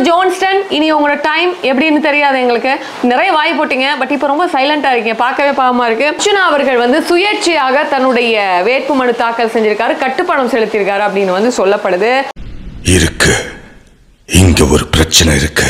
Johnston இனி உங்களோட time எப்படின்னு தெரியாது எங்களுக்கு நிறைய வாய் போட்டீங்க பட் இப்போ ரொம்ப சைலண்டா இருக்கீங்க பார்க்கவே பாவமா இருக்கு அர்ச்சுனா அவர்கள் வந்து சுயேட்சையாக தன்னுடைய வேட்புமனு தாக்கல் செஞ்சிருக்காரு கட்டுப்பணம் செலுத்தியிருக்காரு அப்படின்னு வந்து சொல்லப்படுது இருக்கு இங்க ஒரு பிரச்சனை இருக்கு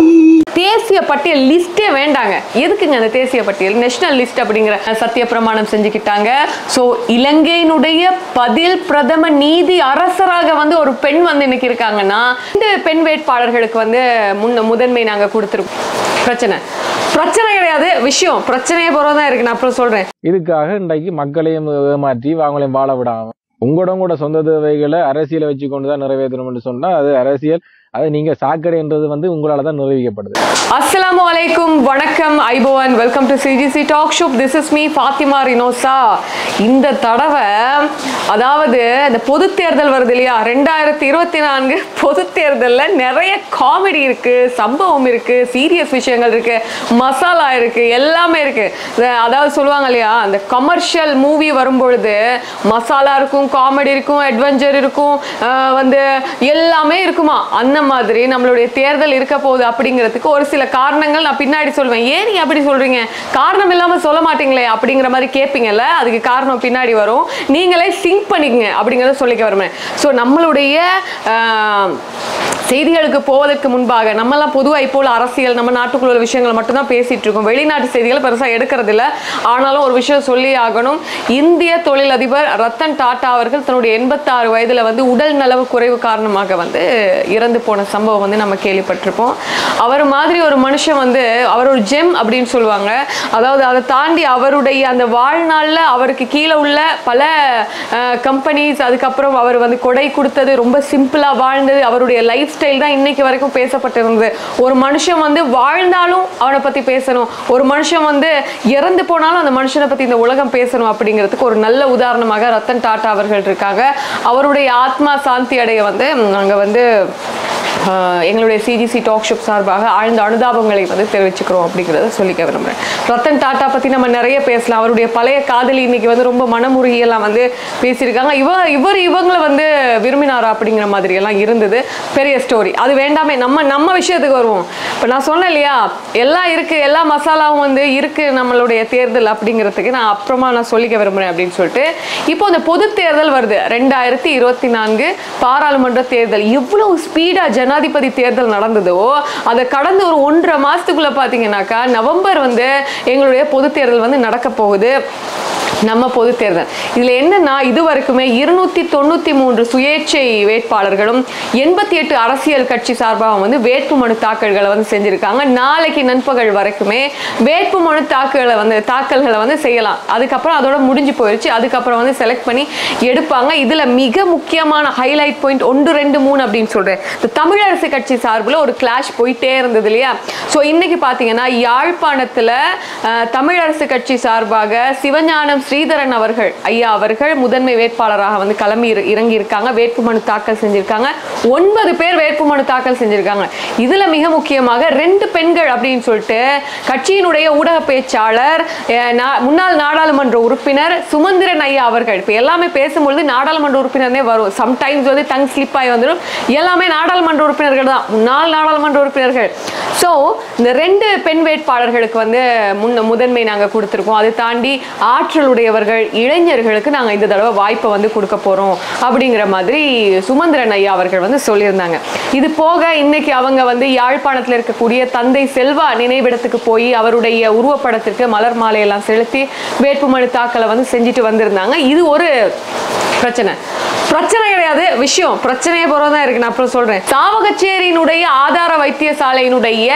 தேசிய பட்டியல் லிஸ்டே வேண்டாங்க எதுக்குங்க அந்த தேசிய பட்டியல் நேஷனல் லிஸ்ட் அப்படிங்கிற சத்திய பிரமாணம் செஞ்சுக்கிட்டாங்க ஸோ இலங்கையினுடைய பதில் பிரதம நீதி அரசராக வந்து ஒரு பெண் வந்து இன்னைக்கு இருக்காங்கன்னா இந்த பெண் வேட்பாளர்களுக்கு வந்து முன்ன முதன்மை நாங்கள் கொடுத்துருக்கோம் பிரச்சனை பிரச்சனை கிடையாது விஷயம் பிரச்சனையே போகிறதா தான் இருக்கு நான் அப்புறம் சொல்றேன் இதுக்காக இன்றைக்கு மக்களையும் ஏமாற்றி அவங்களையும் வாழ விடாம உங்களோட கூட சொந்த தேவைகளை அரசியலை வச்சு கொண்டு தான் நிறைவேற்றணும்னு சொன்னா அது அரசியல் அது நீங்க சாக்கடைன்றது வந்து உங்களால தான் நிரூபிக்கப்படுது அஸ்ஸலாமு அலைக்கும் வணக்கம் ஐபோவன் welcome to CGC talk shop this is me Fathima Rinosa இந்த தடவை அதாவது இந்த பொது தேர்தல் வருது இல்லையா ரெண்டாயிரத்தி இருபத்தி நான்கு பொது தேர்தலில் நிறைய காமெடி இருக்கு சம்பவம் இருக்கு சீரியஸ் விஷயங்கள் இருக்கு மசாலா இருக்கு எல்லாமே இருக்கு இந்த- அதாவது சொல்லுவாங்க இல்லையா அந்த கமர்ஷியல் மூவி வரும்பொழுது மசாலா இருக்கும் காமெடி இருக்கும் அட்வென்ச்சர் இருக்கும் ஆஹ் வந்து எல்லாமே இருக்குமா அந்த மாதிரி நம்மளுடைய தேர்தல் இருக்க போகுது அப்படிங்கிறதுக்கு ஒரு சில காரணங்கள் நான் பின்னாடி சொல்வேன் ஏன் நீங்க அப்படி சொல்றீங்க காரணம் இல்லாம சொல்ல மாட்டீங்களே அப்படிங்கிற மாதிரி கேட்பீங்கல்ல அதுக்கு காரணம் பின்னாடி வரும் நீங்களே சிங்க் பண்ணிக்கங்க அப்படிங்கிறத சொல்லிக்க வருமே ஸோ நம்மளுடைய ஆஹ், செய்திகளுக்கு போவதற்கு முன்பாக நம்மலாம் பொதுவாக இப்போ உள்ள அரசியல் நம்ம நாட்டுக்குள்ள உள்ள விஷயங்களை மட்டும்தான் பேசிட்டு இருக்கோம் வெளிநாட்டு செய்திகளை பெருசாக எடுக்கிறது இல்ல ஆனாலும் ஒரு விஷயம் சொல்லி ஆகணும் இந்திய தொழிலதிபர் ரத்தன் டாடா அவர்கள் தன்னுடைய எண்பத்தாறு வயதுல வந்து உடல் நலவு குறைவு காரணமாக வந்து இறந்து போன சம்பவம் வந்து நம்ம கேள்விப்பட்டிருப்போம் அவர் மாதிரி ஒரு மனுஷன் வந்து அவர் ஒரு ஜெம் அப்படின்னு சொல்லுவாங்க அதாவது அதை தாண்டி அவருடைய அந்த வாழ்நாள்ல அவருக்கு கீழே உள்ள பல கம்பெனிஸ் அதுக்கப்புறம் அவர் வந்து கொடை கொடுத்தது ரொம்ப சிம்பிளா வாழ்ந்தது அவருடைய லைஃப் ஸ்டைல் தான் இன்னைக்கு வரைக்கும் பேசப்பட்டிருந்தது ஒரு மனுஷன் வந்து வாழ்ந்தாலும் அவனை பத்தி பேசணும் ஒரு மனுஷன் வந்து இறந்து போனாலும் அந்த மனுஷனை பத்தி இந்த உலகம் பேசணும் அப்படிங்கிறதுக்கு ஒரு நல்ல உதாரணமாக ரத்தன் டாடா அவர்கள் இருக்காங்க அவருடைய ஆத்மா சாந்தி அடைய வந்து நாங்கள் வந்து ஆஹ், எங்களுடைய சிஜிசி டாக் ஷோப் சார்பாக ஆழ்ந்த அனுதாபங்களை வந்து தெரிவிச்சுக்கிறோம் அப்படிங்கிறத சொல்லிக்க விரும்புகிறேன் ரத்தன் டாட்டா பற்றி நம்ம நிறைய பேசலாம் அவருடைய பழைய காதலி இன்னைக்கு வந்து ரொம்ப மனமுருகியெல்லாம் வந்து பேசியிருக்காங்க இவ இவர் இவங்களை வந்து விரும்பினாரா அப்படிங்கிற மாதிரி எல்லாம் இருந்தது பெரிய ஸ்டோரி அது வேண்டாமே நம்ம நம்ம விஷயத்துக்கு வருவோம் இப்போ நான் சொன்னேன் இல்லையா எல்லாம் இருக்கு எல்லா மசாலாவும் வந்து இருக்கு நம்மளுடைய தேர்தல் அப்படிங்கிறதுக்கு நான் அப்புறமா நான் சொல்லிக்க விரும்புகிறேன் அப்படின்னு சொல்லிட்டு இப்போ இந்த பொது தேர்தல் வருது ரெண்டாயிரத்தி இருபத்தி நான்கு பாராளுமன்ற தேர்தல் எவ்வளவு ஸ்பீடா ஜனாதிபதி தேர்தல் நடந்ததோ அதை கடந்த ஒரு ஒன்றரை மாசத்துக்குள்ள பாத்தீங்கன்னாக்கா நவம்பர் வந்து எங்களுடைய பொது தேர்தல் வந்து நடக்க போகுது நம்ம பொது தேர்தல் இதுல என்னன்னா இது வரைக்குமே இருநூத்தி தொண்ணூத்தி மூன்று சுயேட்சை வேட்பாளர்களும் எண்பத்தி எட்டு அரசியல் கட்சி சார்பாக வந்து வேட்புமனு தாக்கல்களை வந்து செஞ்சிருக்காங்க நாளைக்கு நண்பகல் வரைக்குமே வேட்புமனு தாக்கல்களை வந்து தாக்கல்களை வந்து செய்யலாம் அதுக்கப்புறம் அதோட முடிஞ்சு போயிடுச்சு அதுக்கப்புறம் வந்து செலக்ட் பண்ணி எடுப்பாங்க இதுல மிக முக்கியமான ஹைலைட் பாயிண்ட் ஒன்று ரெண்டு மூணு அப்படின்னு சொல்றேன் இந்த தமிழரசு கட்சி சார்பில் ஒரு கிளாஷ் போயிட்டே இருந்தது இல்லையா ஸோ இன்னைக்கு பார்த்தீங்கன்னா யாழ்ப்பாணத்துல அஹ், தமிழரசு கட்சி சார்பாக சிவஞானம் ஸ்ரீதரன் அவர்கள் ஐயா அவர்கள் முதன்மை வேட்பாளராக வந்து கிளம்பி இரு- இறங்கி இருக்காங்க வேட்புமனு தாக்கல் செஞ்சிருக்காங்க ஒன்பது பேர் வேட்புமனு தாக்கல் செஞ்சிருக்காங்க இதுல மிக முக்கியமாக ரெண்டு பெண்கள் அப்படின்னு சொல்லிட்டு கட்சியினுடைய ஊடக பேச்சாளர் அஹ், நா- முன்னாள் நாடாளுமன்ற உறுப்பினர் சுமந்திரன் ஐயா அவர்கள் இப்போ எல்லாமே பேசும்பொழுது நாடாளுமன்ற உறுப்பினர்னே வரும் சம்டைம்ஸ் வந்து டங் ஸ்லிப் ஆகி வந்துடும் எல்லாமே நாடாளுமன்ற உறுப்பினர்கள் தான் முன்னாள் நாடாளுமன்ற உறுப்பினர்கள் ஸோ இந்த ரெண்டு பெண் வேட்பாளர்களுக்கு வந்து முன்ன முதன்மை நாங்கள் கொடுத்துருக்கோம் அதை தாண்டி ஆற்றலுடையவர்கள் இளைஞர்களுக்கு நாங்கள் இந்த தடவை வாய்ப்பை வந்து கொடுக்க போகிறோம் அப்படிங்கிற மாதிரி சுமந்திரன் ஐயா அவர்கள் வந்து சொல்லியிருந்தாங்க இது போக இன்னைக்கு அவங்க வந்து யாழ்ப்பாணத்தில் இருக்கக்கூடிய தந்தை செல்வா நினைவிடத்துக்கு போய் அவருடைய உருவப்படத்திற்கு மலர் மாலையெல்லாம் செலுத்தி வேட்புமனு தாக்கலை வந்து செஞ்சுட்டு வந்திருந்தாங்க இது ஒரு பிரச்சனை பிரச்சனை கிடையாது விஷயம் பிரச்சனையே போறதா தான் இருக்கு நான் அப்புறம் சொல்றேன் சாவகச்சேரியினுடைய ஆதார வைத்தியசாலையினுடைய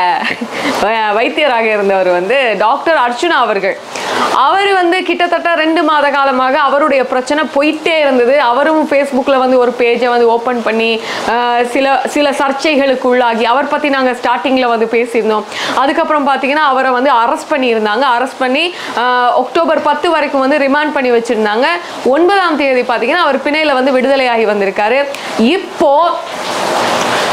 அஹ், வைத்தியராக இருந்தவர் வந்து டாக்டர் அர்ச்சுனா அவர்கள் அவர் வந்து கிட்டத்தட்ட ரெண்டு மாத காலமாக அவருடைய பிரச்சனை போயிட்டே இருந்தது அவரும் ஃபேஸ்புக்கில் வந்து ஒரு பேஜை வந்து ஓப்பன் பண்ணி அஹ், சில சில சர்ச்சைகளுக்கு உள்ளாகி அவர் பற்றி நாங்கள் ஸ்டார்டிங்கில் வந்து பேசியிருந்தோம் அதுக்கப்புறம் பார்த்தீங்கன்னா அவரை வந்து அரெஸ்ட் பண்ணியிருந்தாங்க அரெஸ்ட் பண்ணி அஹ், அக்டோபர் பத்து வரைக்கும் வந்து ரிமாண்ட் பண்ணி வச்சிருந்தாங்க ஒன்பதாம் தேதி பார்த்தீங்கன்னா அவர் பிணையில் வந்து விடுதலையாகி வந்திருக்காரு இப்போ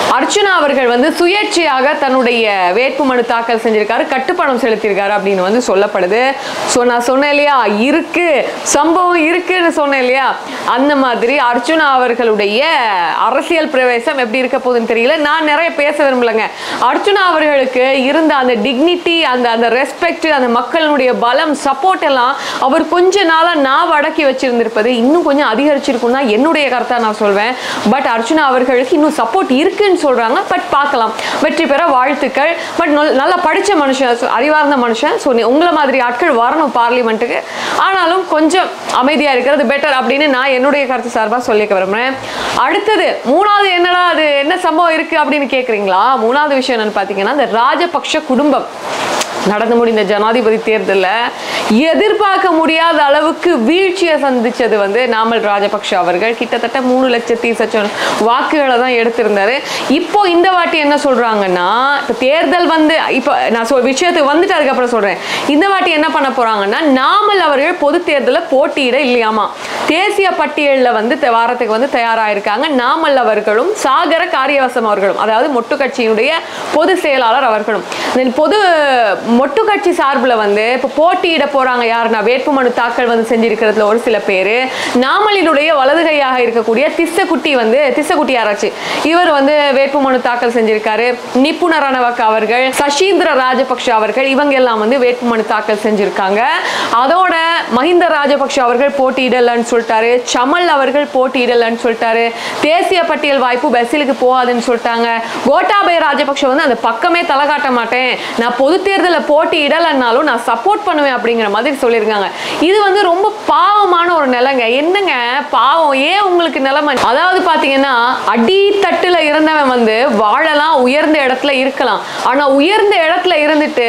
அர்ச்சுனா அவர்கள் வந்து சுயேட்சையாக தன்னுடைய வேட்புமனு தாக்கல் செஞ்சிருக்காரு கட்டுப்பணம் செலுத்தியிருக்காரு அப்படின்னு வந்து சொல்லப்படுது ஸோ நான் சொன்னேன் இல்லையா இருக்கு சம்பவம் இருக்குன்னு சொன்னேன் இல்லையா அந்த மாதிரி அர்ச்சுனா அவர்களுடைய அரசியல் பிரவேசம் எப்படி இருக்க போகுதுன்னு தெரியல நான் நிறைய பேச விரும்பலங்க அர்ச்சுனா அவர்களுக்கு இருந்த அந்த டிக்னிட்டி அந்த அந்த ரெஸ்பெக்ட் அந்த மக்களுடைய பலம் சப்போர்ட் எல்லாம் அவர் கொஞ்ச நாளா நான் அடக்கி வச்சிருந்திருப்பது இன்னும் கொஞ்சம் அதிகரிச்சிருக்கும் தான் என்னுடைய கருத்தா நான் சொல்வேன் பட் அர்ச்சுனா அவர்களுக்கு இன்னும் சப்போர்ட் இருக்குன்னு சொல்றாங்க பட் பார்க்கலாம் வெற்றி பெற வாழ்த்துக்கள் பட் நல்லா படிச்ச மனுஷன் so அறிவார்ந்த மனுஷன் ஸோ உங்களை மாதிரி ஆட்கள் வரணும் பார்லிமெண்ட்டுக்கு ஆனாலும் கொஞ்சம் அமைதியா இருக்கிறது பெட்டர் அப்படின்னு நான் என்னுடைய கருத்து சார்பாக சொல்லிக்க விரும்புறேன் அடுத்தது மூணாவது என்னடா அது என்ன சம்பவம் இருக்கு அப்படின்னு கேக்குறீங்களா மூணாவது விஷயம் என்னன்னு பார்த்தீங்கன்னா இந்த ராஜபக்ஷ குடும்பம் நடந்து முடிந்த ஜனாதிபதி தேர்தலில் எதிர்பார்க்க முடியாத அளவுக்கு வீழ்ச்சியை சந்திச்சது வந்து நாமல் ராஜபக்ஷ அவர்கள் கிட்டத்தட்ட மூணு லட்சத்தி சச்சம் வாக்குகளை தான் எடுத்திருந்தாரு இப்போ இந்த வாட்டி என்ன சொல்றாங்கன்னா இப்போ தேர்தல் வந்து இப்போ நான் சொல் விஷயத்துக்கு வந்துட்டு அதுக்கப்புறம் சொல்றேன் இந்த வாட்டி என்ன பண்ண போறாங்கன்னா நாமல் அவர்கள் பொது தேர்தலில் போட்டியிட இல்லையாமா தேசிய பட்டியலில் வந்து த- வாரத்துக்கு வந்து தயாராயிருக்காங்க நாமல் அவர்களும் சாகர காரியவசம் அவர்களும் அதாவது மொட்டு கட்சியினுடைய பொது செயலாளர் அவர்களும் இந்த பொது மொட்டு கட்சி சார்பில் வந்து இப்போ போட்டியிட போறாங்க யாருன்னா வேட்புமனு தாக்கல் வந்து செஞ்சிருக்கிறதுல ஒரு சில பேர் நாமலினுடைய வலது கையாக இருக்கக்கூடிய திஸ்ஸகுட்டி வந்து திஸ்ஸகுட்டி யாராச்சு இவர் வந்து வேட்புமனு தாக்கல் செஞ்சிருக்காரு நிப்புணர் ரணவக் அவர்கள் சஷீந்திர ராஜபக்ஷ அவர்கள் இவங்க எல்லாம் வந்து வேட்புமனு தாக்கல் செஞ்சிருக்காங்க அதோட மஹிந்த ராஜபக்ஷ அவர்கள் போட்டியிடலன்னு சொல்லிட்டாரு சமல் அவர்கள் போட்டியிடலன்னு சொல்லிட்டாரு தேசிய பட்டியல் வாய்ப்பு பெசிலுக்கு போகாதுன்னு சொல்லிட்டாங்க கோட்டாபய ராஜபக்ஷ வந்து அந்த பக்கமே தலை காட்ட மாட்டேன் நான் பொது தேர்தலில் போட்டியிடலைன்னாலும் நான் சப்போர்ட் பண்ணுவேன் அப்படிங்கிற மாதிரி சொல்லியிருக்காங்க இது வந்து ரொம்ப பாவமான ஒரு நிலைங்க என்னங்க பாவம் ஏன் உங்களுக்கு நிலைமை அதாவது பார்த்தீங்கன்னா அடித்தட்டுல இருந்தவன் வந்து வாழலாம் உயர்ந்த இடத்துல இருக்கலாம் ஆனா உயர்ந்த இடத்துல இருந்துட்டு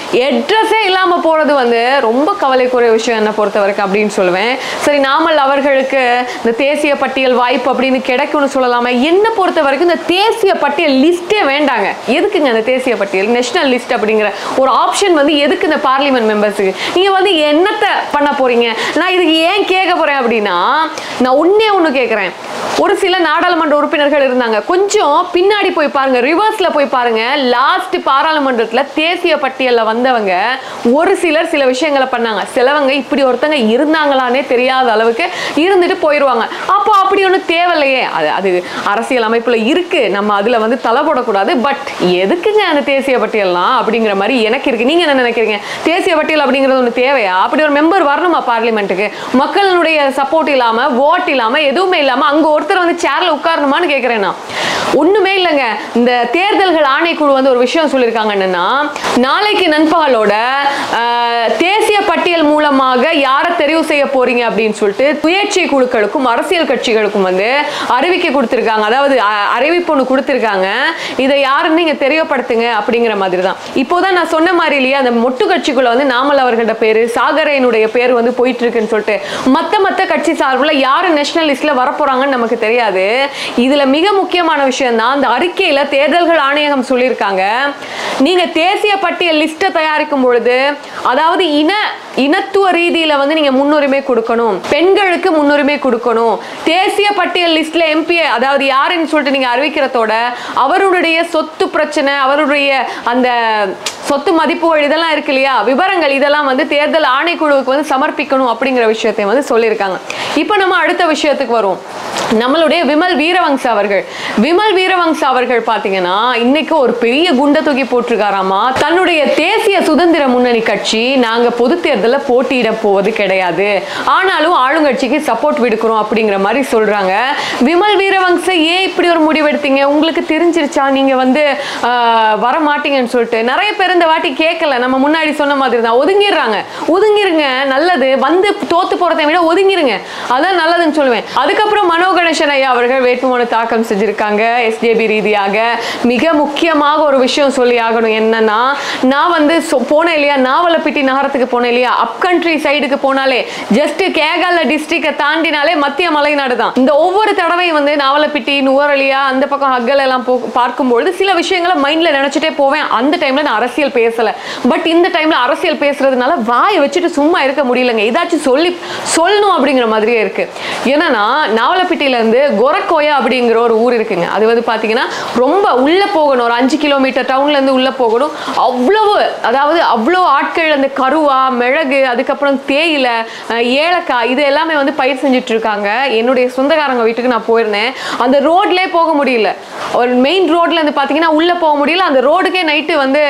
அட்ரஸே இல்லாம போறது வந்து ரொம்ப கவலைக்குரிய விஷயம் என்ன பொறுத்த வரைக்கும் அப்படின்னு சொல்லுவேன் சரி நாமல் அவர்களுக்கு இந்த தேசிய பட்டியல் வாய்ப்பு அப்படின்னு கிடைக்கும்னு சொல்லலாமா என்ன பொறுத்த வரைக்கும் இந்த தேசிய பட்டியல் லிஸ்டே வேண்டாங்க எதுக்குங்க அந்த தேசிய பட்டியல் நேஷனல் லிஸ்ட் அப்படிங்கிற ஒரு ஆப்ஷன் வந்து எதுக்கு இந்த பார்லிமெண்ட் மெம்பர்ஸுக்கு நீங்க வந்து என்னத்தை பண்ண போறீங்க நான் இதுக்கு ஏன் கேட்க போறேன் அப்படின்னா நான் உன்னே ஒன்று கேட்குறேன் ஒரு சில நாடாளுமன்ற உறுப்பினர்கள் இருந்தாங்க கொஞ்சம் பின்னாடி போய் பாருங்க ரிவர்ஸ்ல போய் பாருங்க லாஸ்ட் பாராளுமன்றத்துல தேசிய பட்டியல்ல வந்தவங்க ஒரு சிலர் சில விஷயங்களை பண்ணாங்க சிலவங்க இப்படி ஒருத்தங்க இருந்தாங்களானே தெரியாத அளவுக்கு இருந்துட்டு போயிடுவாங்க அப்போ அப்படி ஒன்றும் தேவையில்லையே அது அது அரசியல் அமைப்புல இருக்கு நம்ம அதுல வந்து தலை போடக்கூடாது பட் எதுக்குங்க அந்த தேசிய பட்டியல்லாம் அப்படிங்கிற மாதிரி எனக்கு இருக்கு நீங்க என்ன நினைக்கிறீங்க தேசிய பட்டியல் அப்படிங்கிறது ஒன்று தேவையா அப்படி ஒரு மெம்பர் வரணுமா பார்லிமெண்ட்டுக்கு மக்களுடைய சப்போர்ட் இல்லாம ஓட் இல்லாம எதுவுமே இல்லாம அங்க ஒருத்தர் வந்து சேர்ல உட்காரணுமான்னு கேட்கிறேன் நான் ஒண்ணுமே இல்லைங்க இந்த தேர்தல்கள் ஆணைக்குழு வந்து ஒரு விஷயம் சொல்லியிருக்காங்க என்னன்னா நாளைக்கு நண்பகலோட ஆஹ், தேசிய பட்டியல் மூலமாக யாரை தெரிவு செய்ய போறீங்க அப்படின்னு சொல்லிட்டு சுயேட்சை குழுக்களுக்கும் அரசியல் கட்சிகளுக்கும் வந்து அறிவிக்கை கொடுத்திருக்காங்க அதாவது அ- அறிவிப்பு ஒன்று கொடுத்திருக்காங்க இதை யாருன்னு நீங்க தெரியப்படுத்துங்க அப்படிங்கிற மாதிரி தான் இப்போதான் நான் சொன்ன மாதிரி இல்லையா அந்த மொட்டு கட்சிக்குள்ள வந்து நாமல் அவர்களோட பேரு சாகரையனுடைய பேர் வந்து போயிட்டு இருக்குன்னு சொல்லிட்டு மத்த மத்த கட்சி சார்பில் யாரு நேஷனல் லிஸ்ட்ல வரப்போறாங்கன்னு நமக்கு தெரியாது இதுல மிக முக்கியமான விஷயம் தான் அந்த அறிக்கையில தேர்தல்கள் ஆணையகம் சொல்லியிருக்காங்க நீங்க தேசிய பட்டியல் லிஸ்ட்டை தயாரிக்கும் பொழுது அதாவது இன இனத்துவ ரீதியில வந்து நீங்க முன்னுரிமை கொடுக்கணும் பெண்களுக்கு முன்னுரிமை கொடுக்கணும் தேசிய பட்டியல் லிஸ்ட்ல எம்பி அதாவது யாருன்னு சொல்லிட்டு நீங்க அறிவிக்கிறதோட அவருடைய சொத்து பிரச்சனை அவருடைய அந்த சொத்து மதிப்புகள் இதெல்லாம் இருக்கு இல்லையா விவரங்கள் இதெல்லாம் வந்து தேர்தல் ஆணைக்குழுவுக்கு வந்து சமர்ப்பிக்கணும் அப்படிங்கிற விஷயத்தை வந்து சொல்லியிருக்காங்க இப்போ நம்ம அடுத்த விஷயத்துக்கு வருவோம் நம்மளுடைய விமல் வீரவங்ச அவர்கள் விமல் வீரவங்ச அவர்கள் பாத்தீங்கன்னா இன்னைக்கு ஒரு பெரிய குண்டை தூக்கி போட்டிருக்காராமா தன்னுடைய தேசிய சுதந்திர முன்னணி கட்சி நாங்க பொது தேர்தலில் போட்டியிட போவது கிடையாது ஆனாலும் ஆளுங்கட்சிக்கு சப்போர்ட் விடுக்கிறோம் அப்படிங்கிற மாதிரி சொல்றாங்க விமல் வீரவங்ச ஏன் இப்படி ஒரு முடிவு எடுத்தீங்க உங்களுக்கு தெரிஞ்சிருச்சா நீங்க வந்து ஆஹ், வர மாட்டீங்கன்னு சொல்லிட்டு நிறைய பேர் இந்த வாட்டி கேட்கல நம்ம முன்னாடி சொன்ன மாதிரி தான் ஒதுங்கிடுறாங்க ஒதுங்கிருங்க நல்லது வந்து தோத்து போறதை விட ஒதுங்கிருங்க அதான் நல்லதுன்னு சொல்லுவேன் அதுக்கப்புறம் மனோ கணேசன் ஐயா அவர்கள் வேட்புமனு தாக்கல் செஞ்சிருக்காங்க எஸ்ஜேபி ரீதியாக மிக முக்கியமாக ஒரு விஷயம் சொல்லி ஆகணும் என்னன்னா நான் வந்து சொ- போனேன் இல்லையா நாவலப்பிட்டி நகரத்துக்கு போனேன் இல்லையா அப் கண்ட்ரி சைடுக்கு போனாலே ஜஸ்ட் கேகால டிஸ்ட்ரிக்டை தாண்டினாலே மத்திய மலைநாடு தான் இந்த ஒவ்வொரு தடவையும் வந்து நாவலப்பிட்டி நுவரலியா அந்த பக்கம் ஹக்கல் எல்லாம் போ பார்க்கும்பொழுது சில விஷயங்களை மைண்ட்ல நினைச்சிட்டே போவேன் அந்த டைம்ல நான் அரசியல் பேசல பட் இந்த டைம்ல அரசியல் பேசுறதுனால வாயை வச்சுட்டு சும்மா இருக்க முடியலங்க ஏதாச்சும் சொல்லி சொல்லணும் அப்படிங்கிற மாதிரியே இருக்கு என்னன்னா நாவலப்பிட்டியில இலங்கையில இருந்து கொரக்கோயா அப்படிங்கிற ஒரு ஊர் இருக்குங்க அது வந்து பாத்தீங்கன்னா ரொம்ப உள்ள போகணும் ஒரு அஞ்சு கிலோமீட்டர் டவுன்ல இருந்து உள்ள போகணும் அவ்வளவு அதாவது அவ்வளோ ஆட்கள் அந்த கருவா மிளகு அதுக்கப்புறம் தேயிலை அஹ், ஏலக்காய் இது எல்லாமே வந்து பயிர் செஞ்சுட்டு இருக்காங்க என்னுடைய சொந்தக்காரங்க வீட்டுக்கு நான் போயிருந்தேன் அந்த ரோட்லயே போக முடியல ஒரு மெயின் ரோட்ல இருந்து பாத்தீங்கன்னா உள்ள போக முடியல அந்த ரோடுக்கே நைட்டு வந்து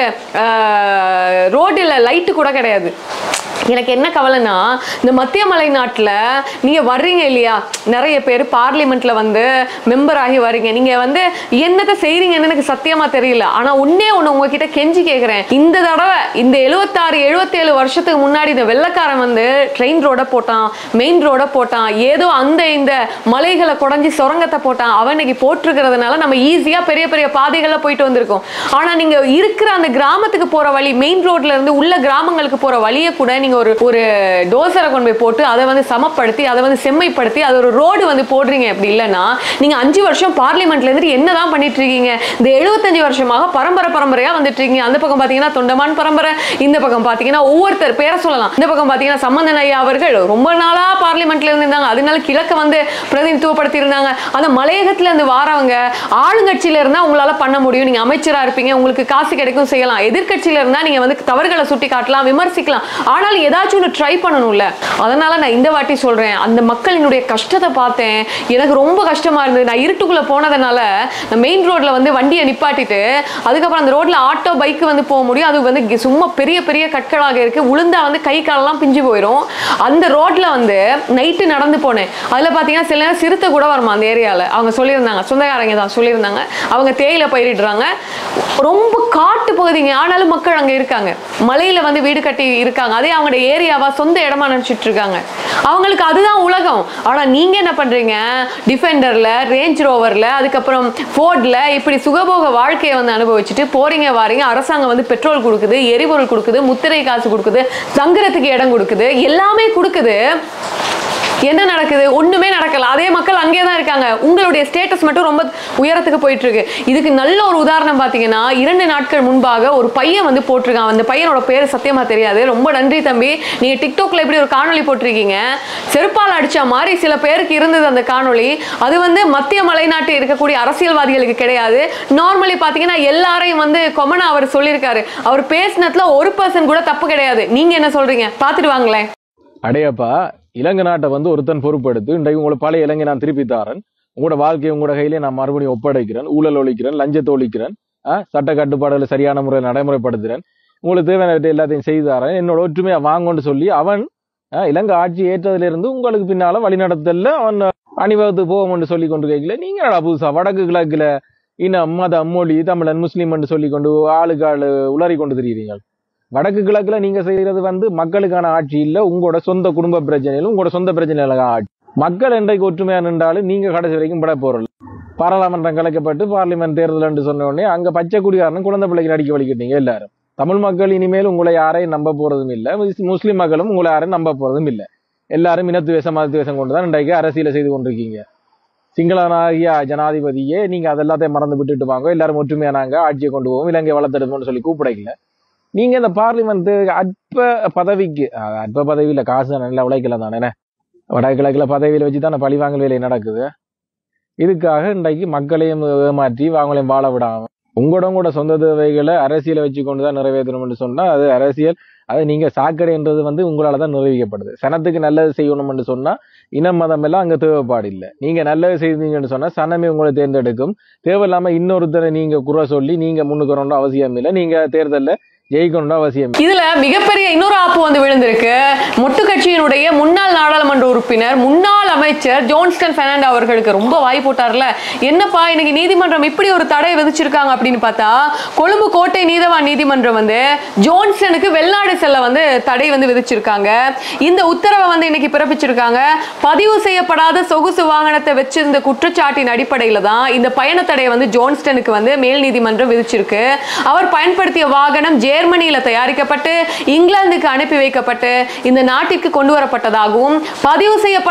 ரோடில் லைட்டு கூட கிடையாது எனக்கு என்ன கவலைன்னா இந்த மத்திய மலை நாட்டில் நீங்கள் வர்றீங்க இல்லையா நிறைய பேர் பார்லிமெண்ட்டில் வந்து மெம்பர் ஆகி வர்றீங்க நீங்கள் வந்து என்னத்தை செய்கிறீங்கன்னு எனக்கு சத்தியமாக தெரியல ஆனால் ஒன்னே ஒன்று உங்ககிட்ட கெஞ்சி கேட்குறேன் இந்த தடவை இந்த எழுபத்தாறு எழுபத்தேழு வருஷத்துக்கு முன்னாடி இந்த வெள்ளக்காரன் வந்து ட்ரெயின் ரோட போட்டான் மெயின் ரோட போட்டான் ஏதோ அந்த இந்த மலைகளை குடஞ்சி சுரங்கத்தை போட்டான் அவன் இன்னைக்கு போட்டிருக்கிறதுனால நம்ம ஈஸியாக பெரிய பெரிய பாதைகளில் போயிட்டு வந்திருக்கோம் ஆனால் நீங்கள் இருக்கிற அந்த கிராமத்துக்கு போகிற வழி மெயின் ரோட்ல இருந்து உள்ள கிராமங்களுக்கு போகிற வழியை கூட நீங்கள் ஒரு ஒரு டோசரை கொண்டு போய் போட்டு அதை வந்து சமப்படுத்தி அதை வந்து செம்மைப்படுத்தி அது ஒரு ரோடு வந்து போடுறீங்க அப்படி இல்லைன்னா நீங்கள் அஞ்சு வருஷம் பார்லிமெண்ட்ல இருந்து என்னதான் பண்ணிட்டு இருக்கீங்க இந்த எழுபத்தஞ்சு வருஷமாக பரம்பரை பரம்பரையாக வந்துட்டு இருக்கீங்க அந்த பக்கம் பார்த்தீங்கன்னா தொண்டமான் பரம்பரை இந்த பக்கம் பார்த்தீங்கன்னா ஒவ்வொருத்தர் பேரை சொல்லலாம் இந்த பக்கம் பார்த்தீங்கன்னா சம்பந்தன் ஐயா அவர்கள் ரொம்ப நாளா பார்லிமெண்ட்ல இருந்து இருந்தாங்க அதனால கிழக்க வந்து பிரதிநிதித்துவப்படுத்தி இருந்தாங்க அந்த மலையகத்துல இருந்து வாரவங்க ஆளுங்கட்சியில இருந்தா உங்களால பண்ண முடியும் நீங்க அமைச்சரா இருப்பீங்க உங்களுக்கு காசு கிடைக்கும் செய்யலாம் எதிர்க்கட்சியில இருந்தா நீங்க வந்து தவறுகளை சுட்டி காட்டலாம் விமர்சிக்கலாம் ஆனாலும் ஏதாச்சும் ஒன்று ட்ரை பண்ணணும்ல அதனால நான் இந்த வாட்டி சொல்றேன் அந்த மக்களினுடைய கஷ்டத்தை பார்த்தேன் எனக்கு ரொம்ப கஷ்டமா இருந்தது நான் இருட்டுக்குள்ள போனதுனால நான் மெயின் ரோட்ல வந்து வண்டியை நிப்பாட்டிட்டு அதுக்கப்புறம் அந்த ரோட்ல ஆட்டோ பைக் வந்து போக முடியும் அது வந்து கி- சும்மா பெரிய பெரிய கற்களாக இருக்கு உளுந்தா வந்து கை காலெல்லாம் பிஞ்சு போயிடும் அந்த ரோட்ல வந்து நைட்டு நடந்து போனேன் அதுல பாத்தீங்கன்னா சில நேரம் சிறுத்தை கூட வருமா அந்த ஏரியால அவங்க சொல்லியிருந்தாங்க சொந்தக்காரங்க தான் சொல்லியிருந்தாங்க அவங்க தேயிலை பயிரிடுறாங்க ரொம்ப காட்டு பகுதிங்க ஆனாலும் மக்கள் அங்க இருக்காங்க மலையில வந்து வீடு கட்டி இருக்காங்க அதே அவங்களோட ஏரியாவா சொந்த இடமா நினைச்சிட்டு இருக்காங்க அவங்களுக்கு அதுதான் உலகம் ஆனா நீங்க என்ன பண்றீங்க டிஃபெண்டர்ல ரேஞ்ச் ரோவர்ல அதுக்கப்புறம் ஃபோர்ட்ல இப்படி சுகபோக வாழ்க்கையை வந்து அனுபவிச்சுட்டு போறீங்க வாரீங்க அரசாங்கம் வந்து பெட்ரோல் கொடுக்குது எரிபொருள் கொடுக்குது முத்திரை காசு கொடுக்குது தங்குறதுக்கு இடம் கொடுக்குது எல்லாமே கொடுக்குது என்ன நடக்குது ஒண்ணுமே நடக்கல அதே மக்கள் அங்கே தான் இருக்காங்க உங்களுடைய ஸ்டேட்டஸ் மட்டும் ரொம்ப உயரத்துக்கு போயிட்டு இருக்கு இதுக்கு நல்ல ஒரு உதாரணம் பாத்தீங்கன்னா இரண்டு நாட்கள் முன்பாக ஒரு பையன் வந்து போட்டிருக்கான் அந்த பையனோட பேர் சத்தியமா தெரியாது ரொம்ப நன்றி தம்பி நீங்க டிக்டாக்ல இப்படி ஒரு காணொளி போட்டிருக்கீங்க செருப்பால் அடிச்ச மாதிரி சில பேருக்கு இருந்தது அந்த காணொளி அது வந்து மத்திய மலைநாட்டு இருக்கக்கூடிய அரசியல்வாதிகளுக்கு கிடையாது நார்மலி பாத்தீங்கன்னா எல்லாரையும் வந்து கொமனா அவர் சொல்லியிருக்காரு அவர் பேசினதுல ஒரு பர்சன் கூட தப்பு கிடையாது நீங்க என்ன சொல்றீங்க பாத்துட்டு வாங்களேன் அடையப்பா இலங்கை நாட்டை வந்து ஒருத்தன் பொறுப்பெடுத்து இன்றைக்கு உங்களுக்கு பழைய இலங்கை நான் திருப்பி தாரேன் உங்களோட வாழ்க்கையை உங்களோட கையிலே நான் மறுபடியும் ஒப்படைக்கிறேன் ஊழல் ஒழிக்கிறேன் லஞ்சத்தை ஒழிக்கிறேன் ஆ, சட்ட கட்டுப்பாடுகளை சரியான முறையில் நடைமுறைப்படுத்துறேன் உங்களுக்கு தேவையான எல்லாத்தையும் செய்து தரேன் என்னோட ஒற்றுமையை வாங்கன்னு சொல்லி அவன் ஆ, இலங்கை ஆட்சி ஏற்றதிலிருந்து உங்களுக்கு பின்னால வழிநடத்தல அவன் அணிவகுத்து போவோம்னு சொல்லி கொண்டு கேட்கல நீங்க என்னடா புதுசா வடக்கு கிழக்குல இனம் மதம் மொழி தமிழன் முஸ்லீம் சொல்லி கொண்டு ஆளுக்கு ஆளு உளறி கொண்டு திரிகிறீங்க வடக்கு கிழக்குல நீங்க செய்யறது வந்து மக்களுக்கான ஆட்சி இல்ல உங்களோட சொந்த குடும்ப பிரச்சனையிலும் உங்களோட சொந்த பிரச்சனைகளுக்கான ஆட்சி மக்கள் என்றைக்கு ஒற்றுமையா நின்றாலும் நீங்க கடைசி வரைக்கும் பட போறல பாராளுமன்றம் கலைக்கப்பட்டு பார்லிமெண்ட் தேர்தல் என்று சொன்ன உடனே அங்க பச்சை குடிகாரனும் குழந்தை பிள்ளைக்கு நடிக்க வலிக்கிட்டீங்க எல்லாரும் தமிழ் மக்கள் இனிமேல் உங்களை யாரையும் நம்ப போறதும் இல்ல முஸ்- முஸ்லிம் மக்களும் உங்களை யாரையும் நம்ப போறதும் இல்ல எல்லாரும் இனத்துவேசம் மதத்துவேசம் கொண்டுதான் இன்றைக்கு அரசியலை செய்து கொண்டிருக்கீங்க சிங்களனாகிய ஜனாதிபதியே நீங்க அதெல்லாத்தையும் மறந்து விட்டுட்டு வாங்க எல்லாரும் ஒற்றுமையானாங்க ஆட்சியை கொண்டு போவோம் இலங்கை வளர்த்தெடுப்போம்னு சொல்லி கூப்பிடல நீங்க இந்த பார்லிமெண்ட் அற்ப பதவிக்கு அஹ், அற்ப பதவியில காசு நல்லா உழைக்கலாம் தானே வடகிழக்குல பதவியில வச்சு தானே பழிவாங்கல் வேலை நடக்குது இதுக்காக இன்றைக்கு மக்களையும் ஏமாற்றி அவங்களையும் வாழ விடாம உங்களோட கூட சொந்த தேவைகளை அரசியலை வச்சு கொண்டு தான் நிறைவேற்றணும்னு சொன்னா அது அரசியல் அது நீங்க சாக்கடைன்றது வந்து உங்களால தான் நிரூபிக்கப்படுது சனத்துக்கு நல்லது செய்யணும்னு சொன்னா இனம் மதம் எல்லாம் அங்க தேவைப்பாடு இல்லை நீங்க நல்லது செய்தீங்கன்னு சொன்னா சனமே உங்களை தேர்ந்தெடுக்கும் தேவையில்லாம இன்னொருத்தரை நீங்க குறை சொல்லி நீங்க முன்னுக்கு வரணும்னு அவசியம் இல்லை நீங்க தேர்தல்ல ஜெயிக்கணும்னு அவசியம் இல்லை. இதுல மிகப்பெரிய இன்னொரு ஆப்பு வந்து விழுந்திருக்கு மொட்டு கட்சியினுடைய முன்னாள் நாடாளுமன்ற உறுப்பினர் முன்னாள் அமைச்சர் ஜோன்ஸ்டன் பெர்னாண்டோ அவர்களுக்கு ரொம்ப வாய் போட்டார்ல என்னப்பா இன்னைக்கு நீதிமன்றம் இப்படி ஒரு தடை விதிச்சிருக்காங்க அப்படின்னு பார்த்தா கொழும்பு கோட்டை நீதவான் நீதிமன்றம் வந்து ஜோன்சனுக்கு வெளிநாடு செல்ல வந்து தடை வந்து விதிச்சிருக்காங்க இந்த உத்தரவை வந்து இன்னைக்கு பிறப்பிச்சிருக்காங்க பதிவு செய்யப்படாத சொகுசு வாகனத்தை வச்சிருந்த குற்றச்சாட்டின் அடிப்படையில தான் இந்த பயண தடையை வந்து ஜோன்ஸ்டனுக்கு வந்து மேல் நீதிமன்றம் விதிச்சிருக்கு அவர் பயன்படுத்திய வாகனம் ஜெர்மனியில தயாரிக்கப்பட்டு இங்கிலாந்துக்கு அனுப்பி வைக்கப்பட்டு இந்த நாட்டிற்கு கொண்டு வரப்பட்டதாகவும் பதிவு செய்யப்படாத இலக்க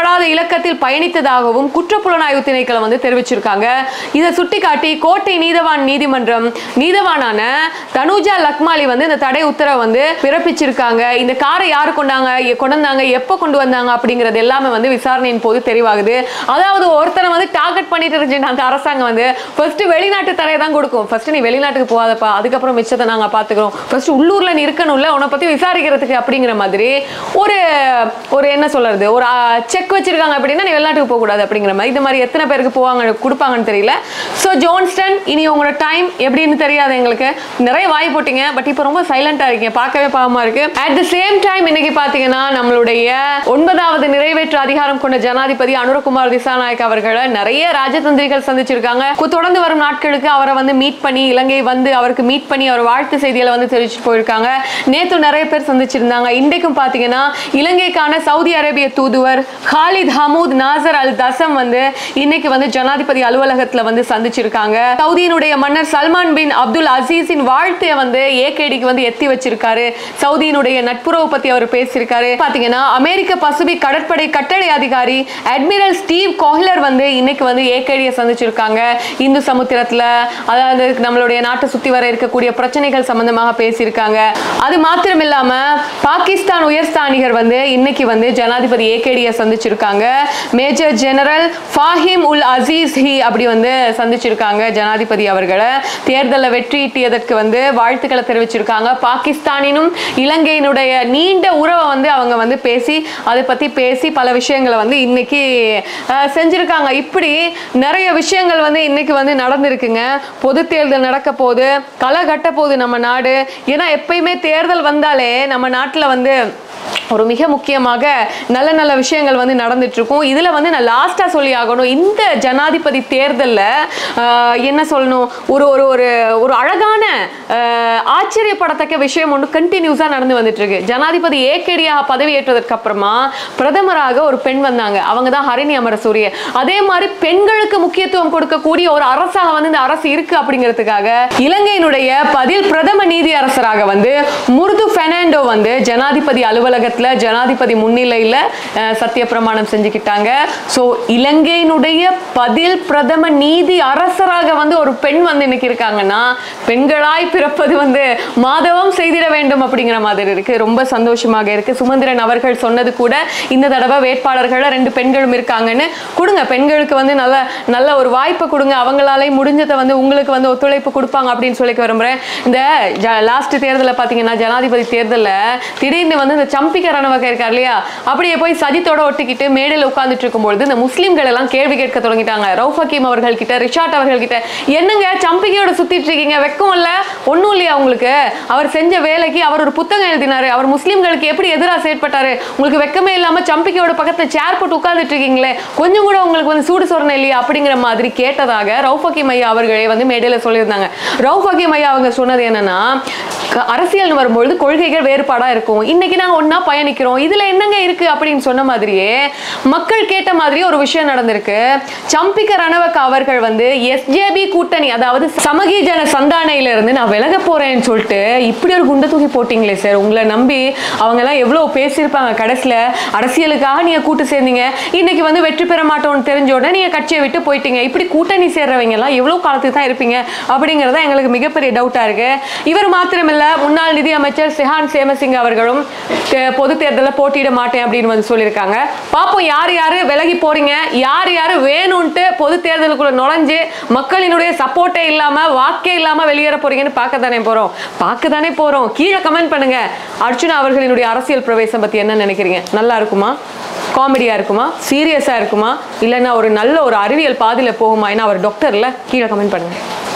இயக்கத்தில் பயணித்ததாகவும் குற்றப்புலனாய்வு திணைக்களம் வந்து தெரிவிச்சிருக்காங்க இதை சுட்டிக்காட்டி கோட்டை நீதவான் நீதிமன்றம் நீதவானான தனுஜா லக்மாலி வந்து இந்த தடை உத்தரவை வந்து பிறப்பிச்சிருக்காங்க இந்த காரை யாரு கொண்டாங்க எ- கொண்டு வந்தாங்க எப்போ கொண்டு வந்தாங்க அப்படிங்கிறது எல்லாமே வந்து விசாரணையின் போது தெரிவாகுது அதாவது ஒருத்தனை வந்து டார்கெட் பண்ணிட்டு இருந்துச்சு அந்த அரசாங்கம் வந்து ஃபர்ஸ்ட் வெளிநாட்டு தடையை தான் கொடுக்கும் ஃபர்ஸ்ட் நீ வெளிநாட்டுக்கு போகாதப்பா அதுக்கப்புறம் மிச்சத்தை நாங்க பாத்துக்கிறோம் ஃபர்ஸ்ட் உள்ளூர்ல நீ இருக்கணும்ல உன்னை பத்தி விசாரிக்கிறதுக்கு அப்படிங்கிற மாதிரி ஒரு ஒரு என்ன சொல்றது ஒரு செக் வச்சிருக்காங்க அப்படின்னா நீ வெளிநாட்டுக்கு போக கூடாது அப்படிங்கிற மாதிரி இந்த மாதிரி எத்தனை பேருக்கு போவாங்க கொடுப்பாங்கன்னு தெரியல ஸோ ஜோன்ஸ்டன் இனி உங்களோட டைம் எப்படின்னு தெரியாது எங்களுக்கு நிறைய வாய் போட்டீங்க பட் இப்போ ரொம்ப சைலண்டா இருக்கீங்க பார்க்கவே பாவமா இருக்கு அட் த சேம் டைம் இன்னைக்கு பாத்தீங்கன்னா நம்மளுடைய ஒன்பதாவது நிறைவேற்று அதிகாரம் கொண்ட ஜனாதிபதி அனுரகுமார் திசாநாயக் அவர்களை நிறைய ராஜதந்திரிகள் சந்திச்சிருக்காங்க கு- தொடர்ந்து வரும் நாட்களுக்கு அவரை வந்து மீட் பண்ணி இலங்கை வந்து அவருக்கு மீட் பண்ணி அவர் வாழ்த்து செய்திகளை வந்து தெரிவிச்சுட்டு போயிருக்காங்க நேத்து நிறைய பேர் சந்திச்சிருந்தாங்க இன்றைக்கும் பாத்தீங்கன்னா இலங்கைக்கான சவுதி அரேபிய தூதுவர் ஹாலித் ஹமூத் நாசர் அல் தசம் வந்து இன்னைக்கு வந்து ஜனாதிபதி அலுவலகத்துல வந்து சந்திச்சிருக்காங்க சவுதியினுடைய மன்னர் சல்மான் பின் அப்துல் அசீஸின் வாழ்த்தைய வந்து ஏகேடிக்கு வந்து எத்தி வச்சிருக்காரு சவுதியினுடைய நட்புறவு பத்தி அவர் பேசியிருக்காரு பாத்தீங்கன்னா அமெரிக்க பசிபிக் கடற்படை கட்டளை அதிகாரி அட்மிரல் ஸ்டீவ் கோஹ்லர் வந்து இன்னைக்கு வந்து ஏகேடியை சந்திச்சிருக்காங்க இந்து சமுத்திரத்துல அதாவது நம்மளுடைய நாட்டை சுத்தி வர இருக்கக்கூடிய பிரச்சனைகள் சம்பந்தமாக பேசியிருக்காங்க அது மாத்திரம் இல்லாம பாகிஸ்தான் உயர்ஸ்தானிகர் வந்து இன்னைக்கு வந்து ஜனாதிபதி ஏகேடியை சந்திச்சிருக்காங்க மேஜர் ஜெனரல் ஃபாஹிம் உல் அசீஸ் ஹி அப்படி வந்து சந்திச்சிருக்காங்க ஜனாதிபதி அவர்களை தேர்தலில் வெற்றியீட்டியதற்கு வந்து வாழ்த்துக்களை தெரிவிச்சிருக்காங்க பாகிஸ்தானினும் இலங்கையினுடைய நீண்ட உறவை வந்து அவங்க வந்து பேசி அதை பத்தி பேசி பல விஷயங்களை வந்து இன்னைக்கு அஹ், செஞ்சிருக்காங்க இப்படி நிறைய விஷயங்கள் வந்து இன்னைக்கு வந்து நடந்திருக்குங்க பொது தேர்தல் நடக்க போகுது களை கட்ட போகுது நம்ம நாடு ஏன்னா எப்பயுமே தேர்தல் வந்தாலே நம்ம நாட்டில் வந்து ஒரு மிக முக்கியமாக நல்ல நல்ல விஷயங்கள் வந்து நடந்துட்டு இருக்கும் இதுல வந்து நான் லாஸ்டா சொல்லி ஆகணும் இந்த ஜனாதிபதி தேர்தல்ல ஆஹ், என்ன சொல்லணும் ஒரு ஒரு ஒரு ஒரு அழகான ஆஹ், ஆச்சரியப்படத்தக்க விஷயம் ஒன்று கண்டினியூஸா நடந்து வந்துட்டு இருக்கு ஜனாதிபதி ஏகேடியாக பதவியேற்றதற்கு அப்புறமா பிரதமராக ஒரு பெண் வந்தாங்க அவங்க தான் ஹரிணி அமரசூரிய அதே மாதிரி பெண்களுக்கு முக்கியத்துவம் கொடுக்கக்கூடிய ஒரு அரசாக வந்து இந்த அரசு இருக்கு அப்படிங்கிறதுக்காக இலங்கையினுடைய பதில் பிரதம நீதி அரசராக வந்து முருது பெர்னாண்டோ வந்து ஜனாதிபதி அலுவலகத்துல ஜனாதிபதி முன்னிலையில அஹ், சத்திய பிரமாணம் செஞ்சுக்கிட்டாங்க ஸோ இலங்கையினுடைய பதில் பிரதம நீதி அரசராக வந்து ஒரு பெண் வந்து இன்னைக்கு இருக்காங்கன்னா பெண்களாய் பிறப்பது வந்து மாதவம் செய்திட வேண்டும் அப்படிங்கிற மாதிரி இருக்கு ரொம்ப சந்தோஷமாக இருக்கு சுமந்திரன் அவர்கள் சொன்னது கூட இந்த தடவை வேட்பாளர்கள ரெண்டு பெண்களும் இருக்காங்கன்னு கொடுங்க பெண்களுக்கு வந்து நல்ல நல்ல ஒரு வாய்ப்பை கொடுங்க அவங்களாலே முடிஞ்சதை வந்து உங்களுக்கு வந்து ஒத்துழைப்பு கொடுப்பாங்க அப்படின்னு சொல்லி விரும்புறேன் இந்த லாஸ்ட் தேர்தலில் பார்த்தீங்கன்னா ஜனாதிபதி தேர்தலில் திடீர்னு வந்து இந்த சம்பிக்க ரணவக இருக்கார் இல்லையா அப்படியே போய் சஜித்தோட ஒட்டிக்கிட்டு மேடையில் உட்கார்ந்துட்டு இருக்கும்பொழுது இந்த முஸ்லீம்கள் எல்லாம் கேள்வி கேட்க தொடங்கிட்டாங்க ரவுஃப் ஹக்கீம் அவர்கள் கிட்ட ரிஷாட் அவர்கள் கிட்ட என்னங்க சம்பிக்கையோட சுத்திட்டு இருக்கீங்க வெக்கம் இல்ல ஒண்ணும் இல்லையா உங்களுக்கு அவர் செஞ்ச வேலைக்கு அவர் ஒரு புத்தகம் எழுதினாரு அவர் முஸ்லீம்களுக்கு எப்படி எதிராக செயற்பட்டாரு உங்களுக்கு வெக்கமே இல்லாம சம்பிக்கையோட பக்கத்துல சேர் போட்டு உட்கார்ந்துட்டு இருக்கீங்களே கொஞ்சம் கூட உங்களுக்கு வந்து சூடு சொரணை இல்லையா அப்படிங்கிற மாதிரி கேட்டதாக ரவுஃப் ஹக்கீம் ஐயா அவர்களே வந்து மேடையில சொல்லியிருந்தாங்க ரவுஃப் ஹக்கீம் ஐயா அவங்க சொன்னது என்னன்னா க- அரசியல் வரும்பொழுது கொள்கைகள் வேறுபாடா இருக்கும் இன்னைக்கு நாங்க ஒண்ணா பயணிக்கிறோம் இதுல என்னங்க இருக்கு அப்படின்னு சொன்ன மாதிரியே மக்கள் கேட்ட மாதிரி ஒரு விஷயம் நடந்திருக்கு சம்பிக்க ரணவக்க அவர்கள் வந்து எஸ்ஜேபி கூட்டணி அதாவது சமகி ஜன சந்தானையில இருந்து நான் விலக போறேன்னு சொல்லிட்டு இப்படி ஒரு குண்டை தூக்கி போட்டீங்களே சார் உங்களை நம்பி அவங்க எல்லாம் எவ்வளவு பேசியிருப்பாங்க கடைசியில அரசியலுக்காக நீங்க கூட்டு சேர்ந்தீங்க இன்னைக்கு வந்து வெற்றி பெற மாட்டோம்னு தெரிஞ்ச உடனே நீங்க கட்சியை விட்டு போயிட்டீங்க இப்படி கூட்டணி சேர்றவங்க எல்லாம் எவ்வளவு காலத்துக்கு தான் இருப்பீங்க அப்படிங்கறத எங்களுக்கு மிகப்பெரிய டவுட்டா இருக்கு இவர் மாத்திரமில்ல முன்னாள் நிதி அமைச்சர் செஹான் சேமசிங் அவர்களும் தே- பொது தேர்தலில் போட்டியிட மாட்டேன் அப்படின்னு வந்து சொல்லியிருக்காங்க பாப்போம் யார் யாரு விலகி போறீங்க யார் யாரு வேணும்ட்டு பொது தேர்தலுக்குள்ள நுழைஞ்சு மக்களினுடைய சப்போர்ட்டே இல்லாம வாக்கே இல்லாம வெளியேற போறீங்கன்னு பார்க்க தானே போறோம் பார்க்க தானே போறோம் கீழே கமெண்ட் பண்ணுங்க அர்ச்சுனா அவர்களினுடைய அரசியல் பிரவேசம் பத்தி என்ன நினைக்கிறீங்க நல்லா இருக்குமா காமெடியா இருக்குமா சீரியஸா இருக்குமா இல்லைன்னா ஒரு நல்ல ஒரு அறிவியல் பாதையில போகுமா ஏன்னா அவர் டாக்டர்ல கீழே கமெண்ட் பண்ணுங்க